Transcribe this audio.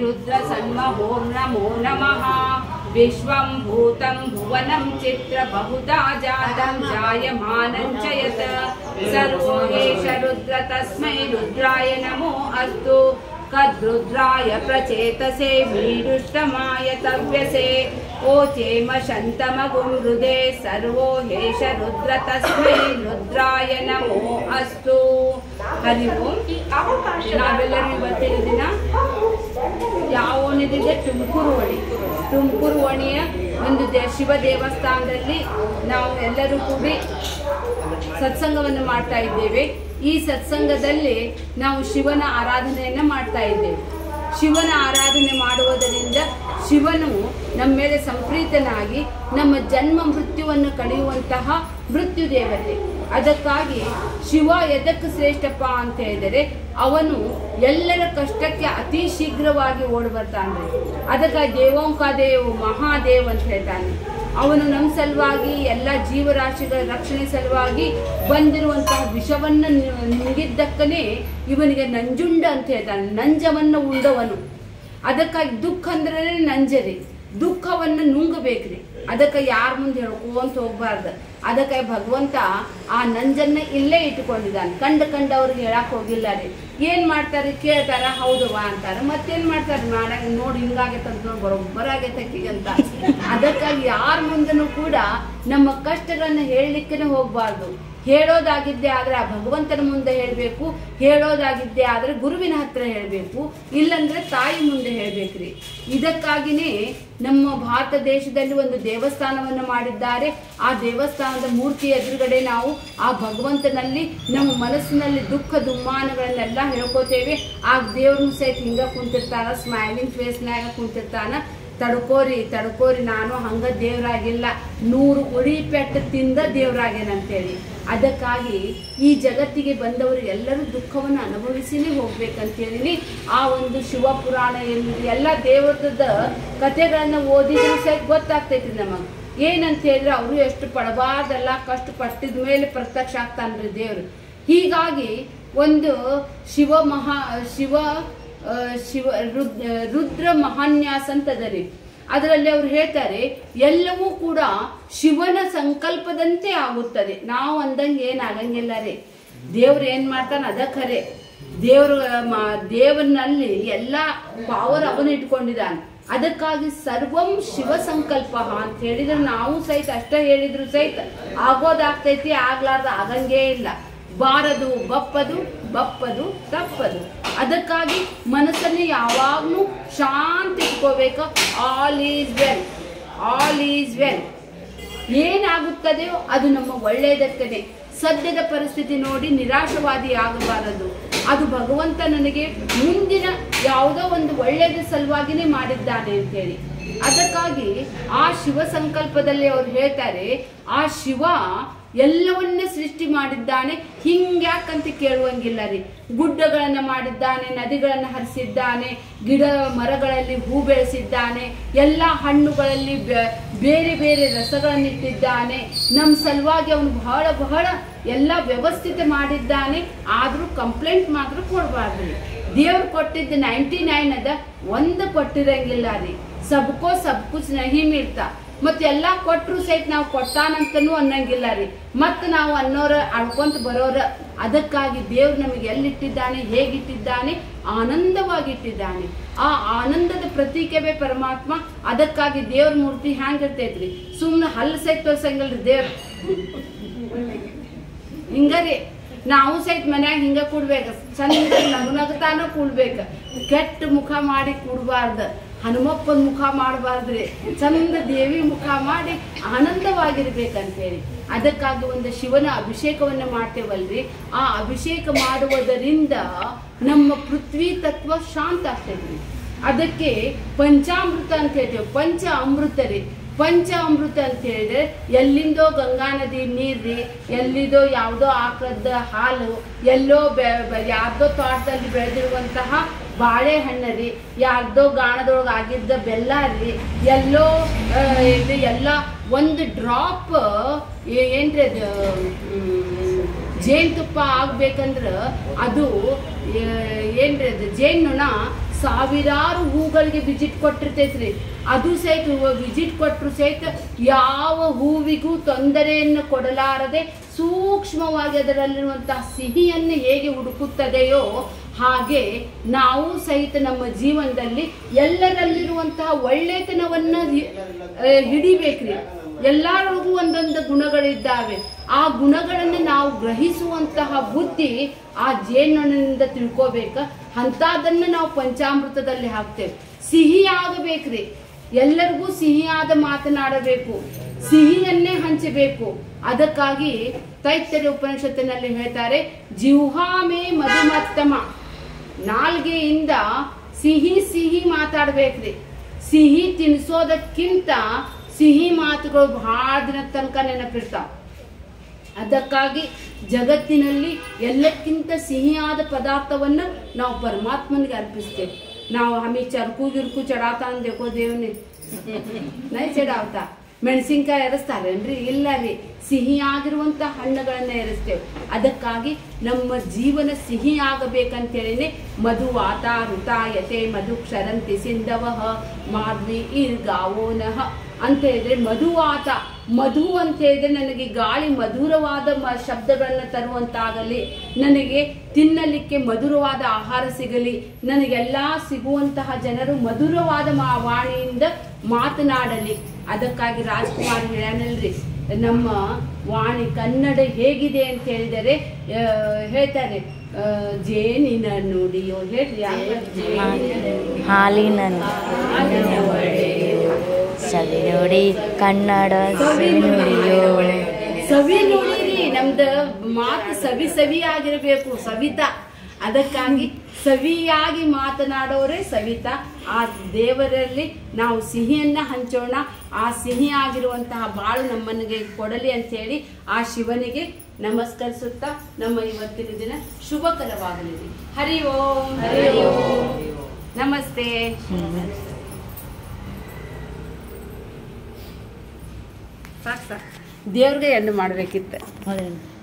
रुद्रसन्महोर्नमो नमः विश्वं भूतं भुवनं चित्र बहुधा जातं जायमानं च यत् सर्वो एष रुद्र तस्मै रुद्राय नमो अस्तु कद्रुद्राय प्रचेतसे मीडुष्टमाय तव्यसे ओचेम शन्तमगुं हृदे सर्वो हेष रुद्र तस्मै रुद्राय नमो अस्तु ಹರಿ ಓಂ ನಾವೆಲ್ಲರೂ ಇವತ್ತಿನ ದಿನ ಯಾವ ಓಣಿದಿದೆ ತುಮಕೂರು ಓಣಿ ತುಮಕೂರು ಓಣಿಯ ಒಂದು ದೇ ಶಿವ ದೇವಸ್ಥಾನದಲ್ಲಿ ನಾವು ಎಲ್ಲರೂ ಕೂಡಿ ಸತ್ಸಂಗವನ್ನು ಮಾಡ್ತಾ ಇದ್ದೇವೆ ಈ ಸತ್ಸಂಗದಲ್ಲಿ ನಾವು ಶಿವನ ಆರಾಧನೆಯನ್ನು ಮಾಡ್ತಾ ಇದ್ದೇವೆ ಶಿವನ ಆರಾಧನೆ ಮಾಡುವುದರಿಂದ ಶಿವನು ನಮ್ಮ ಮೇಲೆ ಸಂಪ್ರೀತನಾಗಿ ನಮ್ಮ ಜನ್ಮ ಮೃತ್ಯುವನ್ನು ಕಳೆಯುವಂತಹ ಮೃತ್ಯು ದೇವತೆ ಅದಕ್ಕಾಗಿ ಶಿವ ಎದಕ್ಕೆ ಶ್ರೇಷ್ಠಪ್ಪ ಅಂತ ಹೇಳಿದರೆ ಅವನು ಎಲ್ಲರ ಕಷ್ಟಕ್ಕೆ ಅತಿ ಶೀಘ್ರವಾಗಿ ಓಡಿ ಬರ್ತಾನೆ ಅದಕ್ಕಾಗಿ ದೇವೋಂಕಾದೇವ್ ಮಹಾದೇವ್ ಅಂತ ಹೇಳ್ತಾನೆ ಅವನು ನಮ್ಮ ಸಲುವಾಗಿ ಎಲ್ಲ ಜೀವರಾಶಿಗಳ ರಕ್ಷಣೆ ಸಲುವಾಗಿ ಬಂದಿರುವಂತಹ ವಿಷವನ್ನು ನಿ- ನುಂಗಿದ್ದಕ್ಕನೇ ಇವನಿಗೆ ನಂಜುಂಡ ಅಂತ ಹೇಳ್ತಾನೆ ನಂಜವನ್ನು ಉಂಡವನು ಅದಕ್ಕಾಗಿ ದುಃಖ ಅಂದ್ರೆ ನಂಜರಿ ದುಃಖವನ್ನು ನುಂಗಬೇಕ್ರಿ ಅದಕ್ಕೆ ಯಾರ ಮುಂದೆ ಹೇಳ್ಕೊಂತ ಹೋಗ್ಬಾರ್ದು ಅದಕ್ಕೆ ಭಗವಂತ ಆ ನಂಜನ್ನ ಇಲ್ಲೇ ಇಟ್ಟುಕೊಂಡಿದ್ದಾನೆ ಕಂಡ ಕಂಡವ್ರಿಗೆ ಹೇಳಕ್ ಹೋಗಿಲ್ಲ ರೀ ಏನ್ ಮಾಡ್ತಾರೆ ಕೇಳ್ತಾರ ಹೌದವಾ ಅಂತಾರ ಮತ್ತೇನ್ ಮಾಡ್ತಾರೆ ಮಾಡಂಗ ನೋಡಿ ಹಿಂಗಾಗೈತೆ ಅಂತ ನೋಡಿ ಬರೋಬ್ಬರ ಆಗೈತೆ ಆಕಿಗಂತ ಅದಕ್ಕಾಗಿ ಯಾರ ಮುಂದನೂ ಕೂಡ ನಮ್ಮ ಕಷ್ಟಗಳನ್ನ ಹೇಳಲಿಕ್ಕೆ ಹೋಗ್ಬಾರ್ದು ಹೇಳೋದಾಗಿದ್ದೆ ಆದ್ರೆ ಆ ಭಗವಂತನ ಮುಂದೆ ಹೇಳಬೇಕು ಹೇಳೋದಾಗಿದ್ದೆ ಆದ್ರೆ ಗುರುವಿನ ಹತ್ರ ಹೇಳಬೇಕು ಇಲ್ಲಂದ್ರೆ ತಾಯಿ ಮುಂದೆ ಹೇಳ್ಬೇಕ್ರಿ ಇದಕ್ಕಾಗಿನೇ ನಮ್ಮ ಭಾರತ ದೇಶದಲ್ಲಿ ಒಂದು ದೇವಸ್ಥಾನವನ್ನು ಮಾಡಿದ್ದಾರೆ ಆ ದೇವಸ್ಥಾನದ ಮೂರ್ತಿ ಎದುರುಗಡೆ ನಾವು ಆ ಭಗವಂತನಲ್ಲಿ ನಮ್ಮ ಮನಸ್ಸಿನಲ್ಲಿ ದುಃಖ ದುಮ್ಮಾನಗಳನ್ನೆಲ್ಲ ಹೇಳ್ಕೋತೇವೆ ಆ ದೇವ್ರನ್ನ ಸಹಿತ ಹಿಂಗ ಕುಂತಿರ್ತಾನ ಸ್ಮೈಲಿಂಗ್ ಫೇಸ್ನಾಗ ಕುಂತಿರ್ತಾನ ತಡ್ಕೋರಿ ತಡ್ಕೋರಿ ನಾನು ಹಂಗ ದೇವ್ರಾಗಿಲ್ಲ ನೂರು ಉಳಿ ಪೆಟ್ಟು ತಿಂದ ದೇವ್ರಾಗೇನಂತೇಳಿ ಅದಕ್ಕಾಗಿ ಈ ಜಗತ್ತಿಗೆ ಬಂದವರು ಎಲ್ಲರೂ ದುಃಖವನ್ನು ಅನುಭವಿಸಿನೇ ಹೋಗ್ಬೇಕಂತೇಳಿ ಆ ಒಂದು ಶಿವ ಪುರಾಣ ಏನಿದೆ ಎಲ್ಲ ದೇವರದ ಕಥೆಗಳನ್ನ ಓದಿದ್ರು ಸಹಿತ ಗೊತ್ತಾಗ್ತೈತಿ ನಮಗೆ ಏನಂತ ಹೇಳಿದ್ರೆ ಅವರು ಎಷ್ಟು ಪಡಬಾರ್ದೆಲ್ಲ ಕಷ್ಟ ಪಟ್ಟಿದ ಮೇಲೆ ಪ್ರತ್ಯಕ್ಷ ಆಗ್ತಾನ್ರಿ ದೇವ್ರು ಹೀಗಾಗಿ ಒಂದು ಶಿವ ಮಹಾ ಶಿವ ಆ, ಶಿವ ರುದ್ ರುದ್ರ ಮಹಾನ್ಯಾಸ ಅಂತದರಿ ಅದರಲ್ಲಿ ಅವ್ರು ಹೇಳ್ತಾರೆ ಎಲ್ಲವೂ ಕೂಡ ಶಿವನ ಸಂಕಲ್ಪದಂತೆ ಆಗುತ್ತದೆ ನಾವು ಅಂದಂಗೆ ಏನಾಗಂಗಿಲ್ಲ ರೀ ದೇವ್ರು ಏನ್ ಮಾಡ್ತಾನೆ ಅದ ಖರೆ ದೇವ್ರ ಮ- ದೇವರಲ್ಲಿ ಎಲ್ಲ ಪವರ್ ಅವನು ಇಟ್ಕೊಂಡಿದ್ದಾನೆ ಅದಕ್ಕಾಗಿ ಸರ್ವಂ ಶಿವ ಸಂಕಲ್ಪ ಅಂತ ಹೇಳಿದ್ರೆ ನಾವು ಸಹಿತ ಅಷ್ಟ ಹೇಳಿದ್ರು ಸಹಿತ ಆಗೋದಾಗ್ತೈತಿ ಆಗ್ಲಾರ್ದ ಆಗಂಗೇ ಇಲ್ಲ ಬಾರದು ಬಪ್ಪದು ಬಪ್ಪದು ತಪ್ಪದು ಅದಕ್ಕಾಗಿ ಮನಸ್ಸನ್ನು ಯಾವಾಗ್ಲೂ ಶಾಂತಿ ಇಟ್ಕೋಬೇಕು all is well all is well ಏನಾಗುತ್ತದೆಯೋ ಅದು ನಮ್ಮ ಒಳ್ಳೆಯದಕ್ಕನೆ ಸದ್ಯದ ಪರಿಸ್ಥಿತಿ ನೋಡಿ ನಿರಾಶವಾದಿ ಆಗಬಾರದು ಅದು ಭಗವಂತ ನನಗೆ ಮುಂದಿನ ಯಾವುದೋ ಒಂದು ಒಳ್ಳೆಯದ ಸಲುವಾಗಿನೇ ಮಾಡಿದ್ದಾನೆ ಅಂತೇಳಿ ಅದಕ್ಕಾಗಿ ಆ ಶಿವ ಸಂಕಲ್ಪದಲ್ಲಿ ಅವ್ರು ಹೇಳ್ತಾರೆ ಆ ಶಿವ ಎಲ್ಲವನ್ನ ಸೃಷ್ಟಿ ಮಾಡಿದ್ದಾನೆ ಹಿಂಗ್ಯಾಕಂತ ಕೇಳುವಂಗಿಲ್ಲ ರೀ ಗುಡ್ಡಗಳನ್ನ ಮಾಡಿದ್ದಾನೆ ನದಿಗಳನ್ನ ಹರಿಸಿದ್ದಾನೆ ಗಿಡ ಮರಗಳಲ್ಲಿ ಹೂ ಬೆಳೆಸಿದ್ದಾನೆ ಎಲ್ಲ ಹಣ್ಣುಗಳಲ್ಲಿ ಬೆ- ಬೇರೆ ಬೇರೆ ರಸಗಳನ್ನಿಟ್ಟಿದ್ದಾನೆ ನಮ್ಮ ಸಲುವಾಗಿ ಅವನು ಬಹಳ ಬಹಳ ಎಲ್ಲ ವ್ಯವಸ್ಥಿತ ಮಾಡಿದ್ದಾನೆ ಆದ್ರೂ ಕಂಪ್ಲೇಂಟ್ ಮಾತ್ರ ಕೊಡಬಾರ್ದು ದೇವ್ರು ಕೊಟ್ಟಿದ್ದು ನೈಂಟಿ ನೈನ್ ಅದ ಒಂದು ಕೊಟ್ಟಿರಂಗಿಲ್ಲ ರೀ ಸಬ್ಕೋ ಸಬ್ ಕುಚ್ ನಹಿ ಮಿಲ್ತಾ ಮತ್ತೆ ಎಲ್ಲಾ ಕೊಟ್ರು ಸಹಿತ ನಾವು ಕೊಟ್ಟಾನಂತನೂ ಅನ್ನಂಗಿಲ್ಲ ರೀ ಮತ್ತೆ ನಾವು ಅನ್ನೋರ ಅಳ್ಕೊಂತ ಬರೋರ ಅದಕ್ಕಾಗಿ ದೇವ್ರು ನಮಗೆ ಎಲ್ಲಿಟ್ಟಿದ್ದಾನೆ ಹೇಗಿಟ್ಟಿದ್ದಾನೆ ಆನಂದವಾಗಿಟ್ಟಿದ್ದಾನೆ ಆ ಆನಂದದ ಪ್ರತೀಕವೇ ಪರಮಾತ್ಮ ಅದಕ್ಕಾಗಿ ದೇವ್ರ ಮೂರ್ತಿ ಹ್ಯಾಂಗಿರ್ತೈತ್ರಿ ಸುಮ್ಮನೆ ಹಲ್ಲು ಸಹಿತ ತೋರ್ಸಂಗಿಲ್ರಿ ದೇವ್ರು ಹಿಂಗರಿ ನಾವು ಸಹಿತ ಮನ್ಯಾಗ ಹಿಂಗ ಕೂಡ್ಬೇಕು ಚಂದ ನಗು ನಗತಾನ ಕೂಡ್ಬೇಕು ಕೆಟ್ಟ ಮುಖ ಮಾಡಿ ಕೂಡ್ಬಾರ್ದು ಹನುಮಪ್ಪನ ಮುಖ ಮಾಡಬಾರ್ದ್ರಿ ಚಂದ ದೇವಿ ಮುಖ ಮಾಡಿ ಆನಂದವಾಗಿರ್ಬೇಕಂತೇಳಿ ಅದಕ್ಕಾಗಿ ಒಂದು ಶಿವನ ಅಭಿಷೇಕವನ್ನು ಮಾಡ್ತೇವಲ್ರಿ ಆ ಅಭಿಷೇಕ ಮಾಡುವುದರಿಂದ ನಮ್ಮ ಪೃಥ್ವಿ ತತ್ವ ಶಾಂತ ಆಗ್ತೈತ್ರಿ ಅದಕ್ಕೆ ಪಂಚಾಮೃತ ಅಂತ ಹೇಳ್ತೇವೆ ಪಂಚ ಅಮೃತ ರೀ ಪಂಚ ಅಮೃತ ಅಂತ ಹೇಳಿದ್ರೆ ಎಲ್ಲಿಂದೋ ಗಂಗಾ ನದಿ ನೀರ್ರಿ ಎಲ್ಲಿದೋ ಯಾವುದೋ ಆಕಳದ ಹಾಲು ಎಲ್ಲೋ ಬೆ ಬೆ- ಯಾರ್ದೋ ತೋಟದಲ್ಲಿ ಬೆಳೆದಿರುವಂತಹ ಬಾಳೆಹಣ್ಣು ರೀ ಯಾರ್ದೋ ಗಾಣದೊಳಗೆ ಆಗಿದ್ದ ಬೆಲ್ಲ ರೀ ಎಲ್ಲೋ ಆ, ಇದು ಎಲ್ಲ ಒಂದು ಡ್ರಾಪ್ ಏನ್ರಿ ಅದು ಮ್, ಜೇನುತುಪ್ಪ ಆಗ್ಬೇಕಂದ್ರ ಅದು ಏ- ಏನ್ರಿ ಅದು ಜೇನುನೊಣ ಸಾವಿರಾರು ಹೂಗಳಿಗೆ ವಿಸಿಟ್ ಕೊಟ್ಟಿರ್ತೈತ್ರಿ ಅದು ಸಹಿತ ವಿಸಿಟ್ ಕೊಟ್ಟರು ಸಹಿತ ಯಾವ ಹೂವಿಗೂ ತೊಂದರೆಯನ್ನು ಕೊಡಲಾರದೆ ಸೂಕ್ಷ್ಮವಾಗಿ ಅದರಲ್ಲಿರುವಂತಹ ಸಿಹಿಯನ್ನು ಹೇಗೆ ಹುಡುಕುತ್ತದೆಯೋ ಹಾಗೆ ನಾವು ಸಹಿತ ನಮ್ಮ ಜೀವನದಲ್ಲಿ ಎಲ್ಲರಲ್ಲಿರುವಂತಹ ಒಳ್ಳೆತನವನ್ನ ಹಿ- ಆ, ಹಿಡಿಬೇಕ್ರಿ ಎಲ್ಲರಿಗೂ ಒಂದೊಂದು ಗುಣಗಳಿದ್ದಾವೆ ಆ ಗುಣಗಳನ್ನು ನಾವು ಗ್ರಹಿಸುವಂತಹ ಬುದ್ಧಿ ಆ ಜೇನುನಿಂದ ತಿಳ್ಕೋಬೇಕ ಅಂಥದ್ದನ್ನು ನಾವು ಪಂಚಾಮೃತದಲ್ಲಿ ಹಾಕ್ತೇವೆ ಸಿಹಿ ಆಗಬೇಕ್ರಿ ಎಲ್ಲರಿಗೂ ಸಿಹಿಯಾದ ಮಾತನಾಡಬೇಕು ಸಿಹಿಯನ್ನೇ ಹಂಚಬೇಕು ಅದಕ್ಕಾಗಿ ತೈತ್ತರ್ಯ ಉಪನಿಷತ್ತಿನಲ್ಲಿ ಹೇಳ್ತಾರೆ ಜಿಹ್ವಾಮೇ ಮಧುಮತ್ತಮ ನಾಲ್ಗೆಯಿಂದ ಸಿಹಿ ಸಿಹಿ ಮಾತಾಡ್ಬೇಕ್ರಿ ಸಿಹಿ ತಿನ್ಸೋದಕ್ಕಿಂತ ಸಿಹಿ ಮಾತುಗಳು ಬಹಳ ದಿನ ತನಕ ನೆನಪಿರ್ತಾವ ಅದಕ್ಕಾಗಿ ಜಗತ್ತಿನಲ್ಲಿ ಎಲ್ಲಕ್ಕಿಂತ ಸಿಹಿಯಾದ ಪದಾರ್ಥವನ್ನು ನಾವು ಪರಮಾತ್ಮನಿಗೆ ಅರ್ಪಿಸ್ತೇವೆ ನಾವು ಹಮಿ ಚರ್ಕು ಗಿರ್ಕು ಚಡಾತ ಅಂದೇಕೋ ದೇವನೇ ನೈ ಚಡಾವತ ಮೆಣಸಿನ್ಕಾಯಿ ಎರಸ್ತಾರೇನ್ರಿ ಇಲ್ಲ ರೀ ಸಿಹಿಯಾಗಿರುವಂತ ಹಣ್ಣುಗಳನ್ನ ಎರಸ್ತೇವೆ ಅದಕ್ಕಾಗಿ ನಮ್ಮ ಜೀವನ ಸಿಹಿ ಆಗಬೇಕಂತೇಳಿನೇ ಮಧು ವಾತ ಋತಾಯತೆ ಮಧು ಕ್ಷರಂತಿ ಸಿಂಧವಃ ಮಾಧ್ವಿ ಇರ್ಗಾವೋನಃ ಅಂತ ಹೇಳಿದ್ರೆ ಮಧುವಾತ ಮಧು ಅಂತ ಹೇಳಿದ್ರೆ ನನಗೆ ಗಾಳಿ ಮಧುರವಾದ ಮ ಶಬ್ದಗಳನ್ನ ತರುವಂತಾಗಲಿ ನನಗೆ ತಿನ್ನಲಿಕ್ಕೆ ಮಧುರವಾದ ಆಹಾರ ಸಿಗಲಿ ನನಗೆಲ್ಲ ಸಿಗುವಂತಹ ಜನರು ಮಧುರವಾದ ಮಾ ವಾಣಿಯಿಂದ ಮಾತನಾಡಲಿ ಅದಕ್ಕಾಗಿ ರಾಜ್ಕುಮಾರ್ ಹೇಳ್ಯಾನಲ್ರಿ ನಮ್ಮ ವಾಣಿ ಕನ್ನಡ ಹೇಗಿದೆ ಅಂತ ಹೇಳಿದರೆ ಆ, ಹೇಳ್ತಾರೆ ಆ, ಜೇನಿನ ನುಡಿಯೋ ಹೇಳ್ರಿ ಯಾಕೆ? ಹಾಲಿನ ಸವಿ ನೋಡಿ ಕನ್ನಡ ಸವಿ ನುಡಿಯೋ ಸವಿ ನೋಡಿರಿ ನಮ್ದು ಮಾತು ಸವಿ ಸವಿ ಆಗಿರಬೇಕು ಸವಿತಾ ಅದಕ್ಕಾಗಿ ಸವಿಯಾಗಿ ಮಾತನಾಡೋರೇ ಸವಿತಾ ಆ ದೇವರಲ್ಲಿ ನಾವು ಸಿಹಿಯನ್ನ ಹಂಚೋಣ ಆ ಸಿಹಿ ಆಗಿರುವಂತಹ ಬಾಳು ನಮ್ಮನಿಗೆ ಕೊಡಲಿ ಅಂತೇಳಿ ಆ ಶಿವನಿಗೆ ನಮಸ್ಕರಿಸುತ್ತಾ ನಮ್ಮ ಇವತ್ತಿನ ದಿನ ಶುಭಕರವಾಗಲಿದೆ ಹರಿ ಓಂ ಹರಿ ಓಂ ನಮಸ್ತೆ ಸಾಕು ಸಾಕು ದೇವ್ರಿಗೆ ಎಂಡ್ ಮಾಡ್ಬೇಕಿತ್ತು ಹೌದೇನು